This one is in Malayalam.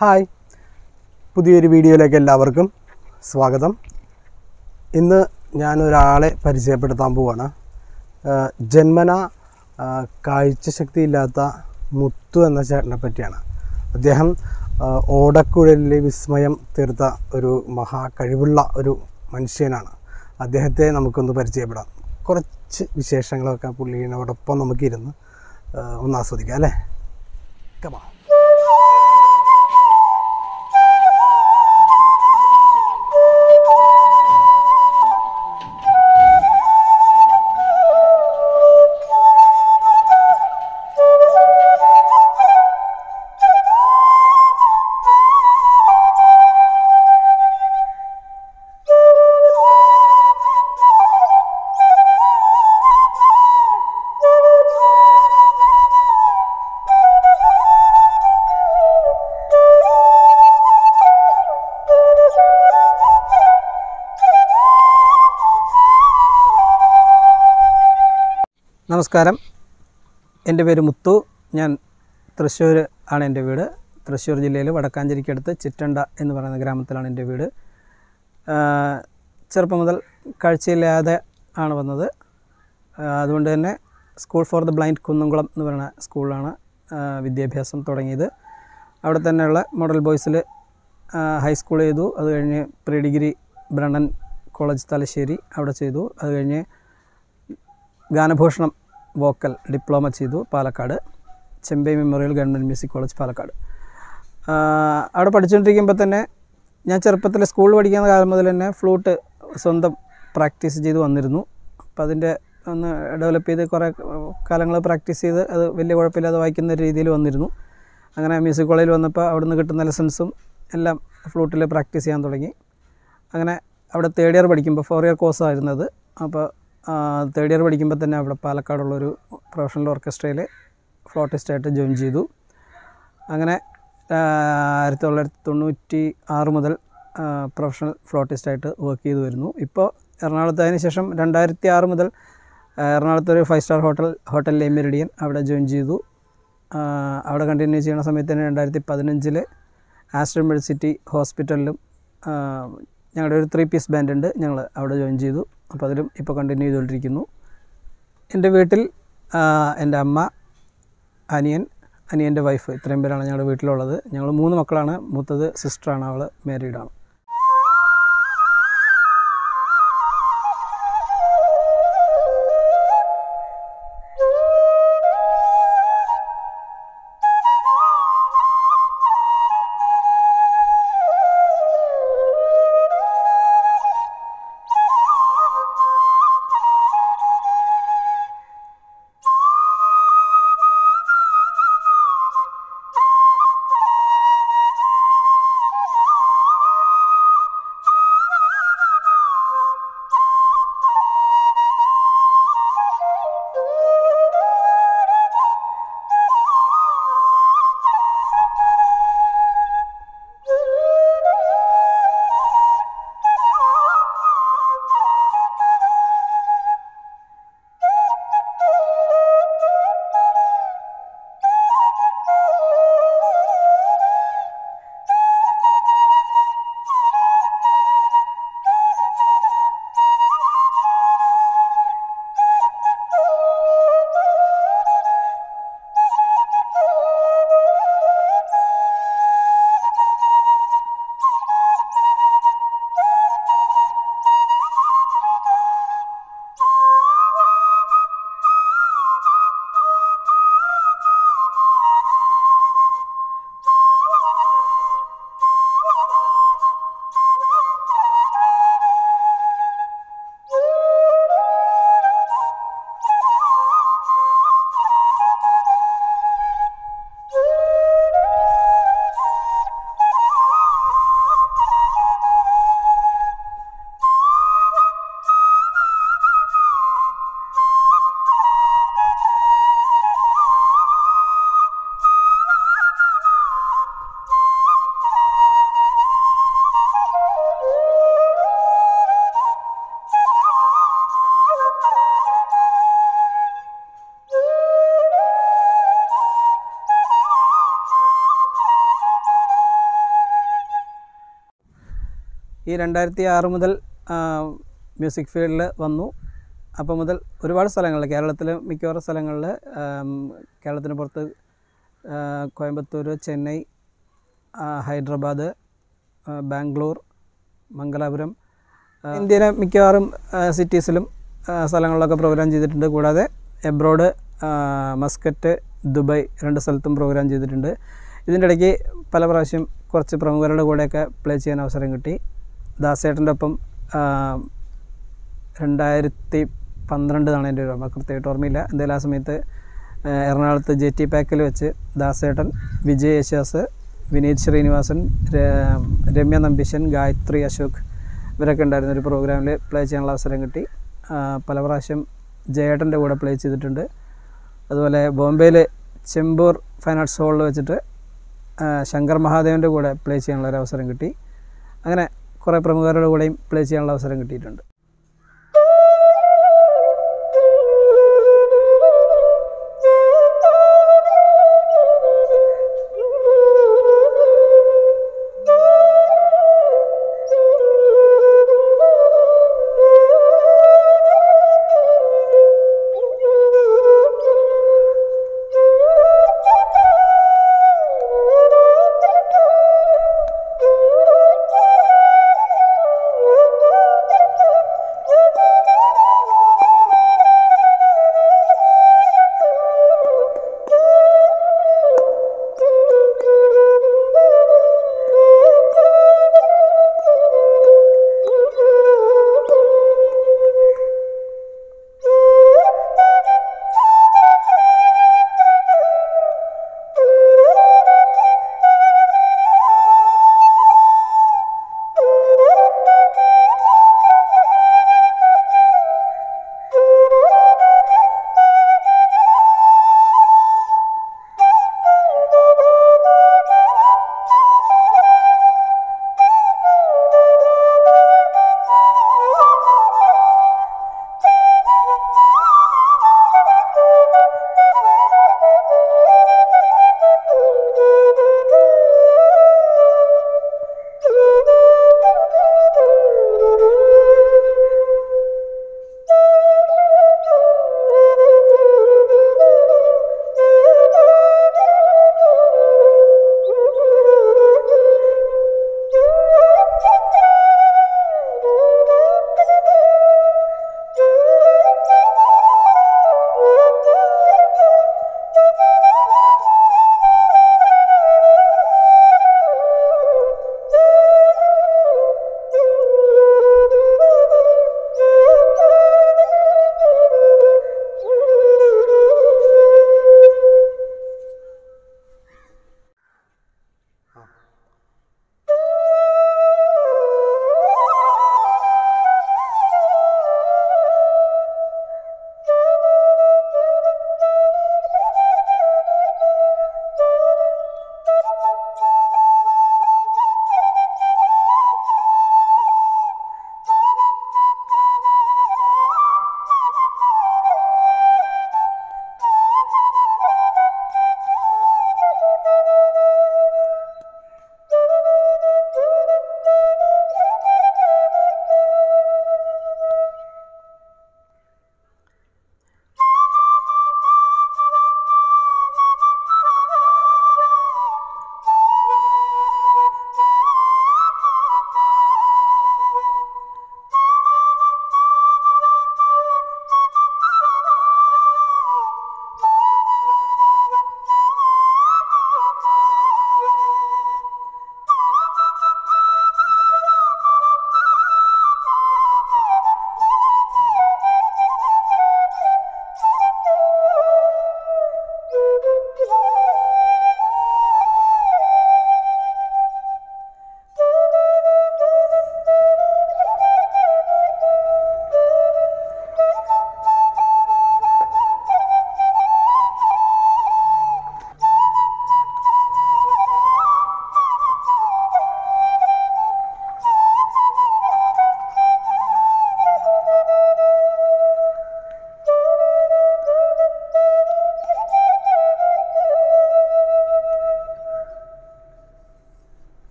ഹായ് പുതിയൊരു വീഡിയോയിലേക്ക് എല്ലാവർക്കും സ്വാഗതം ഇന്ന് ഞാനൊരാളെ പരിചയപ്പെടുത്താൻ പോവാണ് ആഹ് ജന്മന ആഹ് കാഴ്ചശക്തിയില്ലാത്ത മുത്തു എന്ന ചേട്ടനെ പറ്റിയാണ് അദ്ദേഹം ആഹ് ഓടക്കുഴലിലെ വിസ്മയം തീർത്ത ഒരു മഹാ കഴിവുള്ള ഒരു മനുഷ്യനാണ് അദ്ദേഹത്തെ നമുക്കൊന്ന് പരിചയപ്പെടാം കുറച്ച് വിശേഷങ്ങളൊക്കെ പുള്ളിയോടൊപ്പം നമുക്കിരുന്ന് ആഹ് ഒന്ന് ആസ്വദിക്കാം അല്ലേ കമാ നമസ്കാരം എൻ്റെ പേര് മുത്തു ഞാൻ തൃശ്ശൂർ ആണ് എൻ്റെ വീട് തൃശ്ശൂർ ജില്ലയിൽ വടക്കാഞ്ചേരിക്കടുത്ത് ചിറ്റണ്ട എന്ന് പറയുന്ന ഗ്രാമത്തിലാണ് എൻ്റെ വീട് ആഹ് ചെറുപ്പം മുതൽ കാഴ്ചയില്ലാതെ ആണ് വന്നത് ആഹ് അതുകൊണ്ട് തന്നെ school for the blind Kunnamkulam എന്ന് പറയുന്ന സ്കൂളിലാണ് ആഹ് വിദ്യാഭ്യാസം തുടങ്ങിയത് അവിടെ തന്നെയുള്ള മോഡൽ ബോയ്സിൽ ഹൈസ്കൂൾ ചെയ്തു അത് കഴിഞ്ഞ് pre degree Brennen college Thalassery അവിടെ ചെയ്തു അത് കഴിഞ്ഞ് ഗാനഭൂഷണം വോക്കൽ ഡിപ്ലോമ ചെയ്തു Palakkad Chembai memorial government music college Palakkad ആഹ് അവിടെ പഠിച്ചുകൊണ്ടിരിക്കുമ്പോൾ തന്നെ ഞാൻ ചെറുപ്പത്തിൽ സ്കൂളിൽ പഠിക്കുന്ന കാലം മുതൽ തന്നെ ഫ്ലൂട്ട് സ്വന്തം പ്രാക്ടീസ് ചെയ്ത് വന്നിരുന്നു അപ്പോൾ അതിൻ്റെ ഒന്ന് ഡെവലപ്പ് ചെയ്ത് കുറേ കാലങ്ങൾ പ്രാക്ടീസ് ചെയ്ത് അത് വലിയ കുഴപ്പമില്ലാതെ വായിക്കുന്ന ഒരു രീതിയിൽ വന്നിരുന്നു അങ്ങനെ മ്യൂസിക് കോളേജിൽ വന്നപ്പോൾ അവിടുന്ന് കിട്ടുന്ന ലെസൺസും എല്ലാം ഫ്ലൂട്ടിൽ പ്രാക്ടീസ് ചെയ്യാൻ തുടങ്ങി അങ്ങനെ അവിടെ തേർഡ് ഇയർ പഠിക്കുമ്പോൾ ഫോർ ഇയർ കോഴ്സായിരുന്നത് അപ്പോൾ തേർഡ് ഇയർ പഠിക്കുമ്പോൾ തന്നെ അവിടെ പാലക്കാടുള്ളൊരു പ്രൊഫഷണൽ ഓർക്കസ്ട്രയിൽ ഫ്ലോട്ടിസ്റ്റായിട്ട് ജോയിൻ ചെയ്തു അങ്ങനെ ആയിരത്തി തൊള്ളായിരത്തി തൊണ്ണൂറ്റി ആറ് മുതൽ പ്രൊഫഷണൽ ഫ്ലോട്ടിസ്റ്റായിട്ട് വർക്ക് ചെയ്തു വരുന്നു ഇപ്പോൾ എറണാകുളത്ത് അതിന് ശേഷം രണ്ടായിരത്തി ആറ് മുതൽ ആ, എറണാകുളത്ത് ഒരു five star hotel hotel le Meridien അവിടെ ജോയിൻ ചെയ്തു ആ, അവിടെ കണ്ടിന്യൂ ചെയ്യുന്ന സമയത്ത് തന്നെ രണ്ടായിരത്തി പതിനഞ്ചിൽ ആസ്റ്റർ മെഡിസിറ്റി ഹോസ്പിറ്റലിലും ആ, ഞങ്ങളുടെ ഒരു ത്രീ പീസ് ബാൻഡ് ഉണ്ട് ഞങ്ങൾ അവിടെ ജോയിൻ ചെയ്തു അപ്പോൾ അതിലും ഇപ്പോൾ കണ്ടിന്യൂ ചെയ്തുകൊണ്ടിരിക്കുന്നു എൻ്റെ വീട്ടിൽ ആ, എൻ്റെ അമ്മ അനിയൻ അനിയൻ്റെ വൈഫ് ഇത്രയും പേരാണ് ഞങ്ങളുടെ വീട്ടിലുള്ളത് ഞങ്ങൾ മൂന്ന് മക്കളാണ് മൂത്തത് സിസ്റ്ററാണ് അവൾ മാരീഡാണ് ഈ രണ്ടായിരത്തി ആറ് മുതൽ ആ, മ്യൂസിക് ഫീൽഡിൽ വന്നു അപ്പോൾ മുതൽ ഒരുപാട് സ്ഥലങ്ങളിൽ കേരളത്തിൽ മിക്കവാറും സ്ഥലങ്ങളിൽ കേരളത്തിന് പുറത്ത് ആ, കോയമ്പത്തൂർ ചെന്നൈ ആ, ഹൈദരാബാദ് ആ, ബാംഗ്ലൂർ മംഗലാപുരം ആ, ഇന്ത്യയിലെ മിക്കവാറും ആ, സിറ്റീസിലും ആ, സ്ഥലങ്ങളിലൊക്കെ പ്രോഗ്രാം ചെയ്തിട്ടുണ്ട് കൂടാതെ എബ്രോഡ് മസ്കറ്റ് ദുബായ് രണ്ട് സ്ഥലത്തും പ്രോഗ്രാം ചെയ്തിട്ടുണ്ട് ഇതിൻ്റെ ഇടയ്ക്ക് പല പ്രാവശ്യം കുറച്ച് പ്രമുഖരുടെ കൂടെയൊക്കെ പ്ലേ ചെയ്യാൻ അവസരം കിട്ടി ദാസേട്ടൻ്റെ ഒപ്പം ആ, രണ്ടായിരത്തി പന്ത്രണ്ടാണ് എൻ്റെ ഓർമ്മ കൃത്യമായിട്ട് ഓർമ്മയില്ല എന്തായാലും ആ സമയത്ത് ആ, എറണാകുളത്ത് ജെ ടി പാക്കിൽ വെച്ച് ദാസേട്ടൻ വിജയ് യേശാസ് വിനീത് ശ്രീനിവാസൻ ര- രമ്യ നമ്പീശൻ ഗായത്രി അശോക് ഇവരൊക്കെ ഉണ്ടായിരുന്ന ഒരു പ്രോഗ്രാമിൽ പ്ലേ ചെയ്യാനുള്ള അവസരം കിട്ടി ആ, പല പ്രാവശ്യം ജയേട്ടൻ്റെ കൂടെ പ്ലേ ചെയ്തിട്ടുണ്ട് അതുപോലെ ബോംബെയിൽ ചെമ്പൂർ ഫൈൻ ആർട്സ് ഹാളിൽ വെച്ചിട്ട് ആ, ശങ്കർ മഹാദേവൻ്റെ കൂടെ പ്ലേ ചെയ്യാനുള്ള ഒരു അവസരം കിട്ടി അങ്ങനെ കുറേ പ്രമുഖരുടെ കൂടെയും പ്ലേ ചെയ്യാനുള്ള അവസരം കിട്ടിയിട്ടുണ്ട്